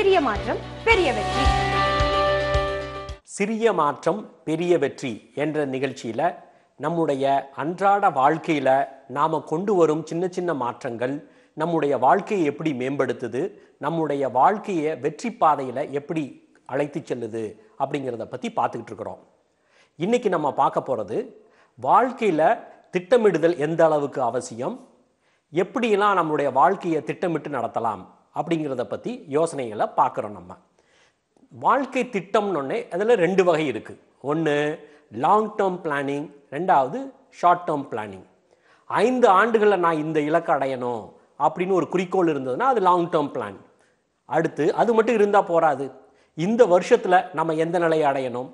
சிறிய மாற்றம் பெரிய வெற்றி சிறிய மாற்றம் பெரிய வெற்றி என்ற நிகழ்ச்சியில் நம்முடைய அன்றாட வாழ்க்கையில் நாம் கொண்டு வரும் சின்ன சின்ன மாற்றங்கள் நம்முடைய வாழ்க்கையை எப்படி மேம்படுத்துது நம்முடைய வாழ்க்கையை வெற்றி பாதையில் எப்படி அழைத்து செல்லுது அப்படிங்கிறத பற்றி பார்த்துக்கிட்டு இருக்கிறோம் இன்னைக்கு நம்ம பார்க்க போகிறது வாழ்க்கையில் திட்டமிடுதல் எந்த அளவுக்கு அவசியம் எப்படியெல்லாம் நம்மளுடைய வாழ்க்கையை திட்டமிட்டு நடத்தலாம் அப்படிங்கிறத பற்றி யோசனைகளை பார்க்குறோம் நம்ம வாழ்க்கை திட்டம்னு அதில் ரெண்டு வகை இருக்குது ஒன்று லாங் டேர்ம் பிளானிங் ரெண்டாவது ஷார்ட் டேர்ம் பிளானிங் ஐந்து ஆண்டுகளில் நான் இந்த இலக்கை அடையணும் அப்படின்னு ஒரு குறிக்கோள் இருந்ததுன்னா அது லாங் டேர்ம் பிளான் அடுத்து அது மட்டும் இருந்தால் போராது இந்த வருஷத்தில் நம்ம எந்த நிலையை அடையணும்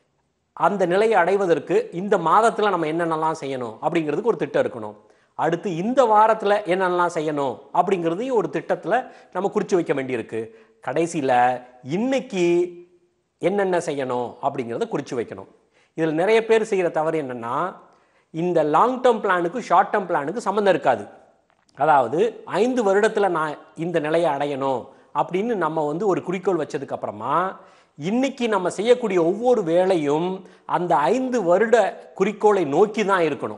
அந்த நிலையை அடைவதற்கு இந்த மாதத்தில் நம்ம என்னென்னலாம் செய்யணும் அப்படிங்கிறதுக்கு ஒரு திட்டம் இருக்கணும் அடுத்து இந்த வாரத்தில் என்னென்னலாம் செய்யணும் அப்படிங்கிறதையும் ஒரு திட்டத்தில் நம்ம குறித்து வைக்க வேண்டியிருக்கு கடைசியில் இன்னைக்கு என்னென்ன செய்யணும் அப்படிங்கிறத குறித்து வைக்கணும் இதில் நிறைய பேர் செய்கிற தவறு என்னென்னா இந்த லாங் டேர்ம் பிளானுக்கும் ஷார்ட் டேர்ம் பிளானுக்கும் சம்மந்தம் இருக்காது அதாவது ஐந்து வருடத்தில் நான் இந்த நிலையை அடையணும் அப்படின்னு நம்ம வந்து ஒரு குறிக்கோள் வச்சதுக்கு அப்புறமா இன்னைக்கு நம்ம செய்யக்கூடிய ஒவ்வொரு வேலையும் அந்த ஐந்து வருட குறிக்கோளை நோக்கி தான் இருக்கணும்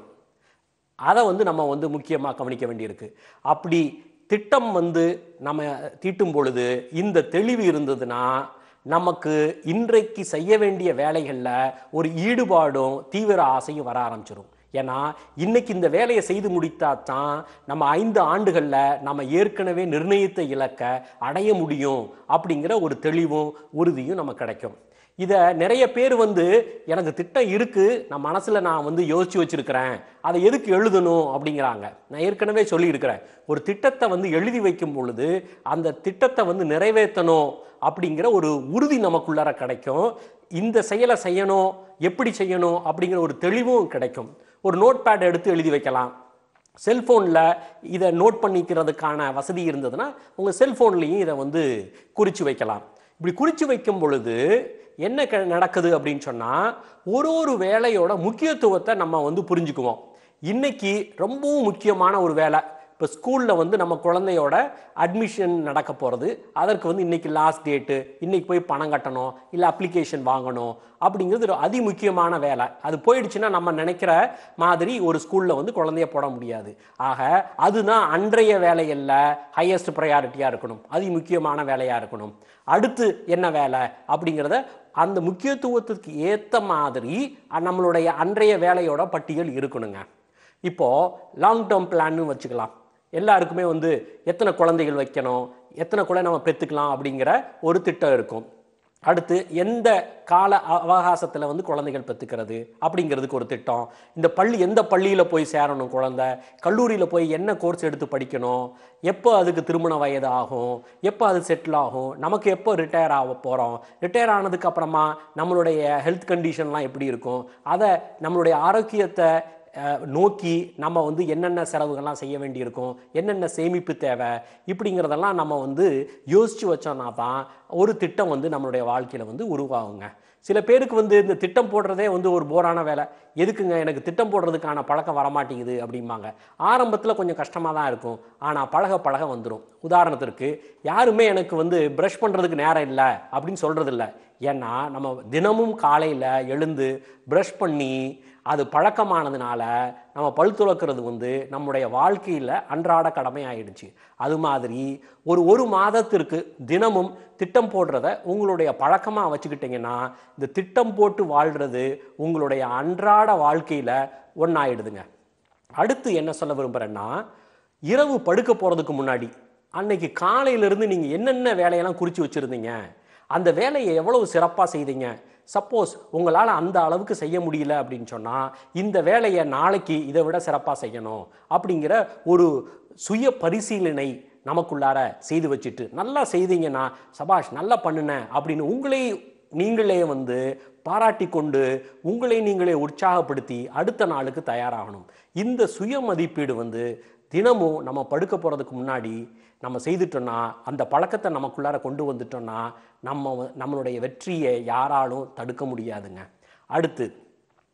அதை வந்து நம்ம வந்து முக்கியமாக கவனிக்க வேண்டியிருக்கு அப்படி திட்டம் வந்து நம்ம தீட்டும் பொழுது இந்த தெளிவு இருந்ததுன்னா நமக்கு இன்றைக்கு செய்ய வேண்டிய வேலைகளில் ஒரு ஈடுபாடும் தீவிர ஆசையும் வர ஆரம்பிச்சிடும் ஏன்னா இன்னைக்கு இந்த வேலையை செய்து முடித்தா தான் நம்ம ஐந்து ஆண்டுகளில் நம்ம ஏற்கனவே நிர்ணயித்த இலக்கை அடைய முடியும் அப்படிங்கிற ஒரு தெளிவும் உறுதியும் நமக்கு கிடைக்கும் இதை நிறைய பேர் வந்து எனக்கு திட்டம் இருக்குது நான் மனசில் நான் வந்து யோசிச்சு வச்சிருக்கிறேன் அதை எதுக்கு எழுதணும் அப்படிங்கிறாங்க நான் ஏற்கனவே சொல்லியிருக்கிறேன் ஒரு திட்டத்தை வந்து எழுதி வைக்கும் பொழுது அந்த திட்டத்தை வந்து நிறைவேற்றணும் அப்படிங்கிற ஒரு உறுதி நமக்குள்ளார கிடைக்கும் இந்த செயலை செய்யணும் எப்படி செய்யணும் அப்படிங்கிற ஒரு தெளிவும் கிடைக்கும் ஒரு நோட் பேட் எடுத்து எழுதி வைக்கலாம் செல்ஃபோனில் இதை நோட் பண்ணிக்கிறதுக்கான வசதி இருந்ததுன்னா உங்கள் செல்ஃபோன்லேயும் இதை வந்து குறித்து வைக்கலாம் இப்படி குறித்து வைக்கும் பொழுது என்ன க நடக்குது அப்படின்னு சொன்னால் ஒரு ஒரு வேலையோட முக்கியத்துவத்தை நம்ம வந்து புரிஞ்சுக்குவோம் இன்னைக்கு ரொம்பவும் முக்கியமான ஒரு வேலை இப்போ ஸ்கூலில் வந்து நம்ம குழந்தையோட அட்மிஷன் நடக்க போகிறது அதற்கு வந்து இன்னைக்கு லாஸ்ட் டேட்டு இன்னைக்கு போய் பணம் கட்டணும் இல்லை அப்ளிகேஷன் வாங்கணும் அப்படிங்கிறது ஒரு அதி முக்கியமான வேலை அது போயிடுச்சுன்னா நம்ம நினைக்கிற மாதிரி ஒரு ஸ்கூலில் வந்து குழந்தைய போட முடியாது ஆக அதுதான் அன்றைய வேலையில் ஹையஸ்ட் ப்ரையாரிட்டியாக இருக்கணும் அதி முக்கியமான வேலையாக இருக்கணும் அடுத்து என்ன வேலை அப்படிங்கிறத அந்த முக்கியத்துவத்துக்கு ஏற்ற மாதிரி நம்மளுடைய அன்றைய வேலையோட பட்டியல் இருக்கணுங்க இப்போது லாங் டேர்ம் பிளான்னு வச்சுக்கலாம் எல்லாருக்குமே வந்து எத்தனை குழந்தைகள் வைக்கணும் எத்தனை குழந்தை நம்ம பெற்றுக்கலாம் அப்படிங்கிற ஒரு திட்டம் இருக்கும் அடுத்து எந்த கால அவகாசத்தில் வந்து குழந்தைகள் பெற்றுக்கிறது அப்படிங்கிறதுக்கு ஒரு திட்டம் இந்த பள்ளி எந்த பள்ளியில் போய் சேரணும் குழந்தை கல்லூரியில் போய் என்ன கோர்ஸ் எடுத்து படிக்கணும் எப்போ அதுக்கு திருமண வயது ஆகும் எப்போ அது செட்டில் ஆகும் நமக்கு எப்போ ரிட்டையர் ஆக போகிறோம் ரிட்டையர் ஆனதுக்கு அப்புறமா நம்மளுடைய ஹெல்த் கண்டிஷன்லாம் எப்படி இருக்கும் அதை நம்மளுடைய ஆரோக்கியத்தை அஹ், நோக்கி நம்ம வந்து என்னென்ன செலவுகள்லாம் செய்ய வேண்டியிருக்கும் என்னென்ன சேமிப்பு தேவை இப்படிங்கிறதெல்லாம் நம்ம வந்து யோசித்து வச்சோம்னா தான் ஒரு திட்டம் வந்து நம்மளுடைய வாழ்க்கையில் வந்து உருவாகுங்க சில பேருக்கு வந்து இந்த திட்டம் போடுறதே வந்து ஒரு போரான வேலை எதுக்குங்க எனக்கு திட்டம் போடுறதுக்கான பழக்கம் வரமாட்டேங்குது அப்படிம்பாங்க ஆரம்பத்தில் கொஞ்சம் கஷ்டமாக தான் இருக்கும் ஆனால் பழக பழக வந்துடும் உதாரணத்திற்கு யாருமே எனக்கு வந்து ப்ரஷ் பண்ணுறதுக்கு நேரம் இல்லை அப்படின்னு சொல்கிறது இல்லை ஏன்னா நம்ம தினமும் காலையில் எழுந்து ப்ரஷ் பண்ணி அது பழக்கமானதுனால நம்ம பல் துலக்கிறது வந்து நம்முடைய வாழ்க்கையில் அன்றாட கடமை ஆயிடுச்சு அது மாதிரி ஒரு ஒரு மாதத்திற்கு தினமும் திட்டம் போடுறத உங்களுடைய பழக்கமாக வச்சுக்கிட்டிங்கன்னா இந்த திட்டம் போட்டு வாழ்கிறது உங்களுடைய அன்றாட வாழ்க்கையில் ஒன்றாயிடுதுங்க அடுத்து என்ன சொல்ல விரும்புகிறேன்னா இரவு படுக்க போகிறதுக்கு முன்னாடி அன்னைக்கு காலையிலேருந்து நீங்கள் என்னென்ன வேலையெல்லாம் குறித்து வச்சுருந்தீங்க அந்த வேலையை எவ்வளவு சிறப்பாக செய்தீங்க சப்போஸ் உங்களால் அந்த அளவுக்கு செய்ய முடியல அப்படின்னு சொன்னால் இந்த வேலையை நாளைக்கு இதை விட சிறப்பாக செய்யணும் அப்படிங்கிற ஒரு சுய பரிசீலனை நமக்குள்ளார செய்து வச்சுட்டு நல்லா செய்தீங்கன்னா சபாஷ் நல்லா பண்ணுனேன் அப்படின்னு உங்களே நீங்களே வந்து பாராட்டி கொண்டு உங்களை நீங்களே உற்சாகப்படுத்தி அடுத்த நாளுக்கு தயாராகணும் இந்த சுய மதிப்பீடு வந்து தினமும் நம்ம படுக்க போகிறதுக்கு முன்னாடி நம்ம செய்துட்டோம்னா அந்த பழக்கத்தை நமக்குள்ளார கொண்டு வந்துட்டோம்னா நம்ம வ- நம்மளுடைய வெற்றியை யாராலும் தடுக்க முடியாதுங்க அடுத்து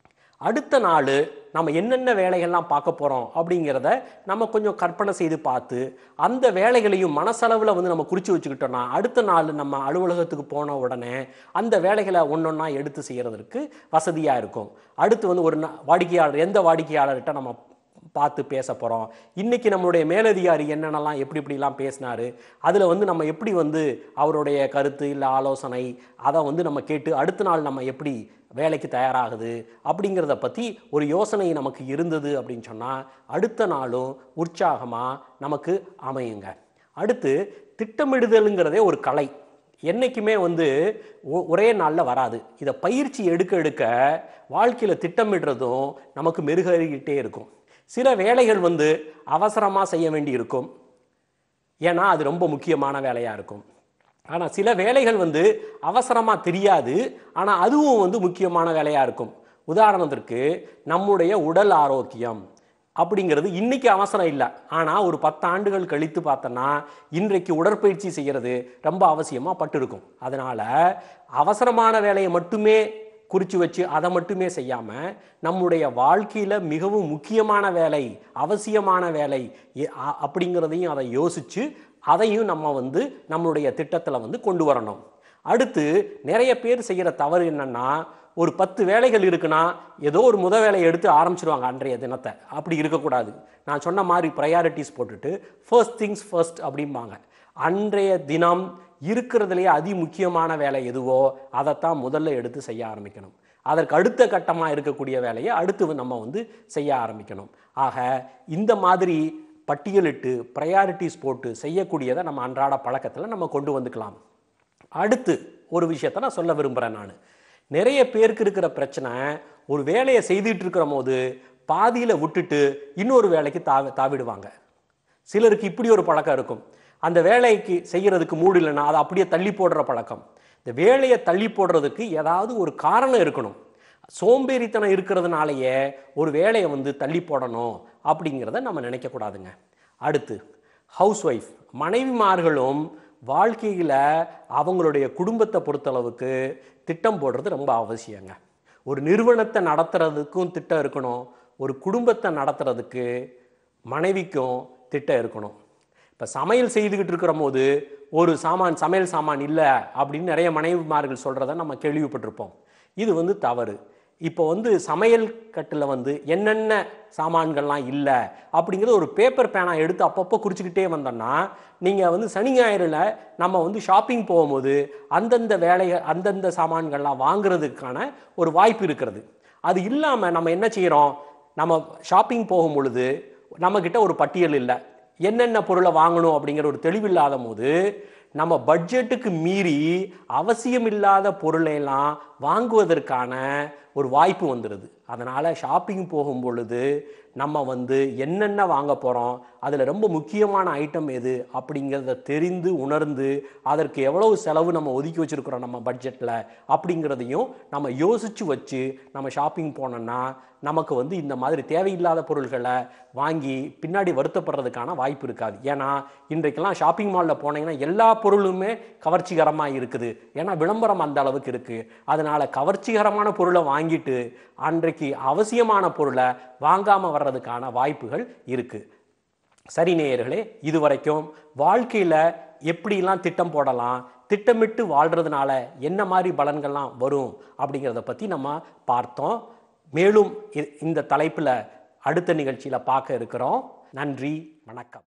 அடுத்த நாள் நம்ம என்னென்ன வேலைகள்லாம் பார்க்க போகிறோம் அப்படிங்கிறத நம்ம கொஞ்சம் கற்பனை செய்து பார்த்து அந்த வேலைகளையும் மனசளவில் வந்து நம்ம குறித்து வச்சுக்கிட்டோம்னா அடுத்த நாள் நம்ம அலுவலகத்துக்கு போன உடனே அந்த வேலைகளை ஒன்றொன்னா எடுத்து செய்கிறதுக்கு வசதியாக இருக்கும் அடுத்து வந்து ஒரு நா- வாடிக்கையாளர் எந்த வாடிக்கையாளர்கிட்ட நம்ம பார்த்து பேச போகிறோம் இன்னைக்கு நம்மளுடைய மேலதிகாரி என்னென்னலாம் எப்படி இப்படிலாம் பேசினாரு அதில் வந்து நம்ம எப்படி வந்து அவருடைய கருத்து இல்லை ஆலோசனை அதை வந்து நம்ம கேட்டு அடுத்த நாள் நம்ம எப்படி வேலைக்கு தயாராகுது அப்படிங்கிறத பற்றி ஒரு யோசனை நமக்கு இருந்தது அப்படின்னு சொன்னால் அடுத்த நாளும் உற்சாகமாக நமக்கு அமையுங்க அடுத்து திட்டமிடுதலுங்கிறதே ஒரு கலை என்றைக்குமே வந்து ஒ- ஒரே நாளில் வராது இதை பயிற்சி எடுக்க எடுக்க வாழ்க்கையில் திட்டமிடுறதும் நமக்கு மெருகேறிக்கிட்டே இருக்கும் சில வேலைகள் வந்து அவசரமாக செய்ய வேண்டி இருக்கும் ஏன்னா அது ரொம்ப முக்கியமான வேலையாக இருக்கும் ஆனால் சில வேலைகள் வந்து அவசரமாக தெரியாது ஆனால் அதுவும் வந்து முக்கியமான வேலையாக இருக்கும் உதாரணத்திற்கு நம்முடைய உடல் ஆரோக்கியம் அப்படிங்கிறது இன்னைக்கு அவசரம் இல்லை ஆனால் ஒரு பத்து ஆண்டுகள் கழித்து பார்த்தோன்னா இன்றைக்கு உடற்பயிற்சி செய்கிறது ரொம்ப அவசியமாக பட்டிருக்கும் அதனால் அவசரமான வேலையை மட்டுமே குறித்து வச்சு அதை மட்டுமே செய்யாமல் நம்முடைய வாழ்க்கையில் மிகவும் முக்கியமான வேலை அவசியமான வேலை எ- அ- அப்படிங்கிறதையும் அதை யோசித்து அதையும் நம்ம வந்து நம்மளுடைய திட்டத்தில் வந்து கொண்டு வரணும் அடுத்து நிறைய பேர் செய்கிற தவறு என்னன்னா ஒரு பத்து வேலைகள் இருக்குன்னா ஏதோ ஒரு முத வேலையை எடுத்து ஆரம்பிச்சிருவாங்க அன்றைய தினத்தை அப்படி இருக்கக்கூடாது நான் சொன்ன மாதிரி ப்ரையாரிட்டிஸ் போட்டுட்டு ஃபர்ஸ்ட் திங்ஸ் ஃபர்ஸ்ட் அப்படிம்பாங்க அன்றைய தினம் இருக்கிறதுலேயே அதி முக்கியமான வேலை எதுவோ அதைத்தான் முதல்ல எடுத்து செய்ய ஆரம்பிக்கணும் அதற்கு அடுத்த கட்டமாக இருக்கக்கூடிய வேலையை அடுத்து நம்ம வந்து செய்ய ஆரம்பிக்கணும் ஆக இந்த மாதிரி பட்டியலிட்டு ப்ரையாரிட்டிஸ் போட்டு செய்யக்கூடியதை நம்ம அன்றாட பழக்கத்தில் நம்ம கொண்டு வந்துக்கலாம் அடுத்து ஒரு விஷயத்தை நான் சொல்ல விரும்புகிறேன் நான் நிறைய பேருக்கு இருக்கிற பிரச்சனை ஒரு வேலையை செய்துட்டு இருக்கிற போது பாதியில் விட்டுட்டு இன்னொரு வேலைக்கு தாவி தாவிடுவாங்க சிலருக்கு இப்படி ஒரு பழக்கம் இருக்கும் அந்த வேலைக்கு செய்யறதுக்கு மூடு இல்லைன்னா அதை அப்படியே தள்ளி போடுற பழக்கம் இந்த வேலையை தள்ளி போடுறதுக்கு ஏதாவது ஒரு காரணம் இருக்கணும் சோம்பேறித்தனம் இருக்கிறதுனாலயே ஒரு வேலையை வந்து தள்ளி போடணும் அப்படிங்கிறத நம்ம நினைக்கக்கூடாதுங்க அடுத்து ஹவுஸ் ஒய்ஃப் மனைவிமார்களும் வாழ்க்கையில் அவங்களுடைய குடும்பத்தை பொறுத்தளவுக்கு திட்டம் போடுறது ரொம்ப அவசியங்க ஒரு நிறுவனத்தை நடத்துறதுக்கும் திட்டம் இருக்கணும் ஒரு குடும்பத்தை நடத்துறதுக்கு மனைவிக்கும் திட்டம் இருக்கணும் இப்போ சமையல் செய்துக்கிட்டு இருக்கிற போது ஒரு சாமான் சமையல் சாமான் இல்லை அப்படின்னு நிறைய மனைவிமார்கள் சொல்கிறத நம்ம கேள்விப்பட்டிருப்போம் இது வந்து தவறு இப்போ வந்து சமையல் கட்டில் வந்து என்னென்ன சாமான்கள்லாம் இல்லை அப்படிங்கிறது ஒரு பேப்பர் பேனா எடுத்து அப்பப்போ குறிச்சிக்கிட்டே வந்தோம்னா நீங்கள் வந்து சனி ஞாயிறில் நம்ம வந்து ஷாப்பிங் போகும்போது அந்தந்த வேலைகள் அந்தந்த சாமான்கள்லாம் வாங்குறதுக்கான ஒரு வாய்ப்பு இருக்கிறது அது இல்லாமல் நம்ம என்ன செய்கிறோம் நம்ம ஷாப்பிங் போகும் பொழுது நம்மக்கிட்ட ஒரு பட்டியல் இல்லை என்னென்ன பொருளை வாங்கணும் அப்படிங்கிற ஒரு தெளிவில்லாத போது நம்ம பட்ஜெட்டுக்கு மீறி அவசியமில்லாத பொருளை எல்லாம் வாங்குவதற்கான ஒரு வாய்ப்பு வந்துடுது அதனால் ஷாப்பிங் போகும் பொழுது நம்ம வந்து என்னென்ன வாங்க போகிறோம் அதில் ரொம்ப முக்கியமான ஐட்டம் எது அப்படிங்கிறத தெரிந்து உணர்ந்து அதற்கு எவ்வளவு செலவு நம்ம ஒதுக்கி வச்சுருக்கிறோம் நம்ம பட்ஜெட்டில் அப்படிங்கிறதையும் நம்ம யோசித்து வச்சு நம்ம ஷாப்பிங் போனோம்னா நமக்கு வந்து இந்த மாதிரி தேவையில்லாத பொருள்களை வாங்கி பின்னாடி வருத்தப்படுறதுக்கான வாய்ப்பு இருக்காது ஏன்னா இன்றைக்கெல்லாம் ஷாப்பிங் மாலில் போனீங்கன்னா எல்லா பொருளுமே கவர்ச்சிகரமாக இருக்குது ஏன்னா விளம்பரம் அந்த அளவுக்கு இருக்குது அதனால் கவர்ச்சிகரமான பொருளை வாங்கிட்டு அன்றைக்கு அவசியமான பொருளை வாங்காமல் வர்றதுக்கான வாய்ப்புகள் இருக்குது சரி நேயர்களே இதுவரைக்கும் வாழ்க்கையில் எப்படிலாம் திட்டம் போடலாம் திட்டமிட்டு வாழ்கிறதுனால என்ன மாதிரி பலன்கள்லாம் வரும் அப்படிங்கிறத பற்றி நம்ம பார்த்தோம் மேலும் இ- இந்த தலைப்பில் அடுத்த நிகழ்ச்சியில் பார்க்க இருக்கிறோம் நன்றி வணக்கம்